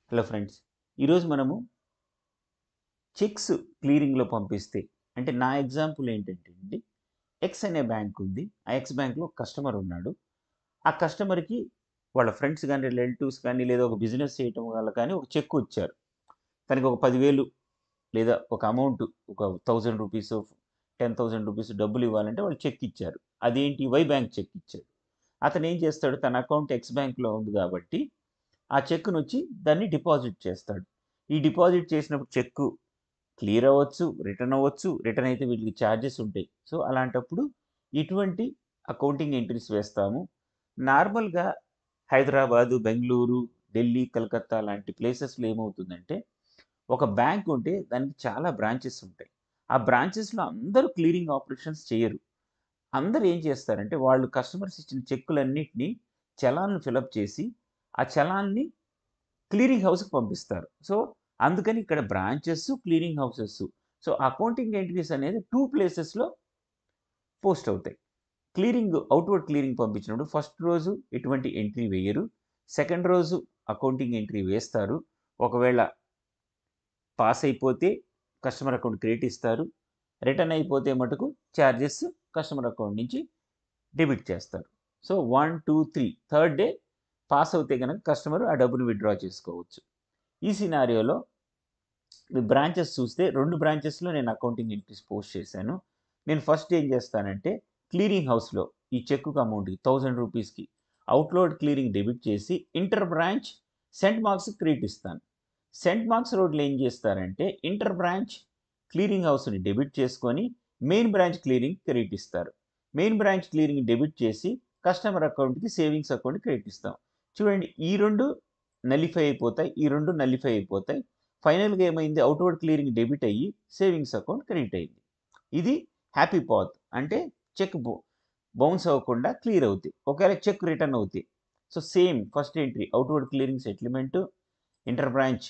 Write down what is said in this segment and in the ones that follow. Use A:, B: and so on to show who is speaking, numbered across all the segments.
A: hello friends ఈరోజు మనము checks క్లియరింగ్లో పంపిస్తే అంటే నా ఎగ్జాంపుల్ ఏంటంటే అండి ఎక్స్ అనే బ్యాంక్ ఉంది ఆ ఎక్స్ బ్యాంక్లో కస్టమర్ ఉన్నాడు ఆ కస్టమర్కి వాళ్ళ ఫ్రెండ్స్ కానీ రిలేటివ్స్ కానీ లేదా ఒక బిజినెస్ చేయటం వల్ల కానీ ఒక చెక్ వచ్చారు తనకి ఒక పదివేలు లేదా ఒక అమౌంట్ ఒక thousand rupees ten thousand rupees డబ్బులు ఇవ్వాలంటే వాళ్ళు చెక్ ఇచ్చారు అదేంటి వై బ్యాంక్ చెక్ ఇచ్చాడు అతను ఏం చేస్తాడు తన అకౌంట్ ఎక్స్ బ్యాంక్లో ఉంది కాబట్టి ఆ చెక్ను వచ్చి దాన్ని డిపాజిట్ చేస్తాడు ఈ డిపాజిట్ చేసినప్పుడు చెక్కు క్లియర్ అవ్వచ్చు రిటర్న్ అవ్వచ్చు రిటర్న్ అయితే వీటికి ఛార్జెస్ ఉంటాయి సో అలాంటప్పుడు ఇటువంటి అకౌంటింగ్ ఎంట్రీస్ వేస్తాము నార్మల్గా హైదరాబాదు బెంగళూరు ఢిల్లీ కలకత్తా లాంటి ప్లేసెస్లో ఏమవుతుందంటే ఒక బ్యాంక్ ఉంటే దానికి చాలా బ్రాంచెస్ ఉంటాయి ఆ బ్రాంచెస్లో అందరూ క్లియరింగ్ ఆపరేషన్స్ చేయరు అందరూ ఏం చేస్తారంటే వాళ్ళు కస్టమర్స్ ఇచ్చిన చెక్కులన్నింటినీ చలాన్లు ఫిలప్ చేసి ఆ చలాన్ని క్లియరింగ్ హౌస్కి పంపిస్తారు సో అందుకని ఇక్కడ branches clearing houses so accounting entries అనేది టూ ప్లేసెస్లో పోస్ట్ అవుతాయి క్లియరింగ్ అవుట్వర్డ్ క్లియరింగ్ పంపించినప్పుడు ఫస్ట్ రోజు ఎటువంటి ఎంట్రీ వేయరు సెకండ్ రోజు అకౌంటింగ్ ఎంట్రీ వేస్తారు ఒకవేళ పాస్ అయిపోతే కస్టమర్ అకౌంట్ క్రెడిట్ ఇస్తారు రిటర్న్ అయిపోతే మటుకు ఛార్జెస్ కస్టమర్ అకౌంట్ నుంచి డెబిట్ చేస్తారు so one two three third day pass అవుతే కనుక కస్టమర్ ఆ డబ్బును విత్డ్రా చేసుకోవచ్చు ఈ సినారియోలో బ్రాంచెస్ చూస్తే రెండు బ్రాంచెస్లో నేను అకౌంటింగ్ ఎంట్రీస్ పోస్ట్ చేశాను నేను ఫస్ట్ ఏం చేస్తానంటే క్లియరింగ్ హౌస్లో ఈ చెక్కు అమౌంట్కి థౌజండ్ రూపీస్కి అవుట్లోడ్ క్లియరింగ్ డెబిట్ చేసి inter branch cent marks credit ఇస్తాను సెంట్ మార్క్స్ రోడ్లో ఏం చేస్తారంటే ఇంటర్ బ్రాంచ్ క్లియరింగ్ హౌస్ని డెబిట్ చేసుకొని మెయిన్ బ్రాంచ్ క్లియరింగ్ క్రెడిట్ ఇస్తారు మెయిన్ బ్రాంచ్ క్లియరింగ్ డెబిట్ చేసి కస్టమర్ అకౌంట్కి సేవింగ్స్ అకౌంట్ క్రెడిట్ ఇస్తాం చూడండి ఈ రెండు నలిఫై అయిపోతాయి ఈ రెండు నలిఫై అయిపోతాయి ఫైనల్గా ఏమైంది అవుట్వర్డ్ క్లియరింగ్ డెబిట్ అయ్యి సేవింగ్స్ అకౌంట్ క్రెడిట్ అయింది ఇది హ్యాపీ పాత్ అంటే చెక్ బౌన్స్ అవ్వకుండా క్లియర్ అవుతాయి ఒకవేళ చెక్ రిటర్న్ అవుతాయి so same first entry outward clearing settlement inter branch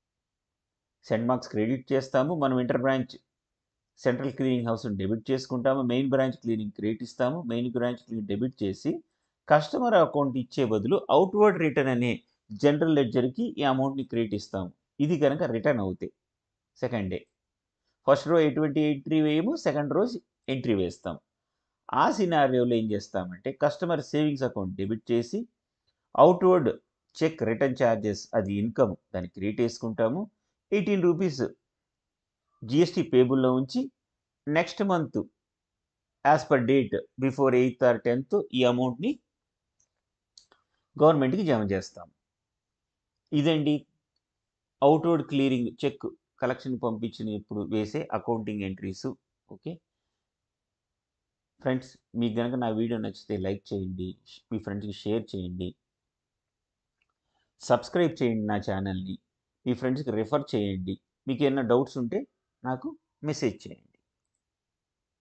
A: cent marks credit చేస్తాము మనం ఇంటర్ బ్రాంచ్ సెంట్రల్ క్లీనింగ్ హౌస్ని డెబిట్ చేసుకుంటాము మెయిన్ బ్రాంచ్ క్లీనింగ్ క్రెడిట్ ఇస్తాము మెయిన్ బ్రాంచ్ క్లీనింగ్ డెబిట్ చేసి కస్టమర్ అకౌంట్ ఇచ్చే బదులు అవుట్వర్డ్ రిటర్న్ అనే జనరల్ లెడ్జర్కి ఈ అమౌంట్ని క్రెడిట్ ఇస్తాము ఇది కనుక రిటర్న్ అవుతాయి సెకండ్ డే ఫస్ట్ రో ఎటువంటి ఎంట్రీ వేయము సెకండ్ రోజు ఎంట్రీ వేస్తాం ఆ సినారియోలో ఏం చేస్తామంటే కస్టమర్ సేవింగ్స్ అకౌంట్ డెబిట్ చేసి అవుట్వర్డ్ చెక్ రిటర్న్ ఛార్జెస్ అది ఇన్కమ్ దాన్ని క్రియేట్ చేసుకుంటాము ఎయిటీన్ రూపీస్ జిఎస్టీ పేబుల్లో ఉంచి next month as per date before eighth or tenth ఈ అమౌంట్ని గవర్నమెంట్కి జమ చేస్తాం ఇదండి అవుట్వర్డ్ క్లియరింగ్ చెక్ కలెక్షన్ పంపించిన ఇప్పుడు వేసే అకౌంటింగ్ ఎంట్రీస్ ఓకే ఫ్రెండ్స్ మీకు కనుక నా వీడియో నచ్చితే లైక్ చేయండి మీ ఫ్రెండ్స్కి షేర్ చేయండి సబ్స్క్రైబ్ చేయండి నా ఛానల్ని మీ ఫ్రెండ్స్కి రెఫర్ చేయండి మీకు ఏమైనా డౌట్స్ ఉంటే నాకు మెసేజ్ చేయండి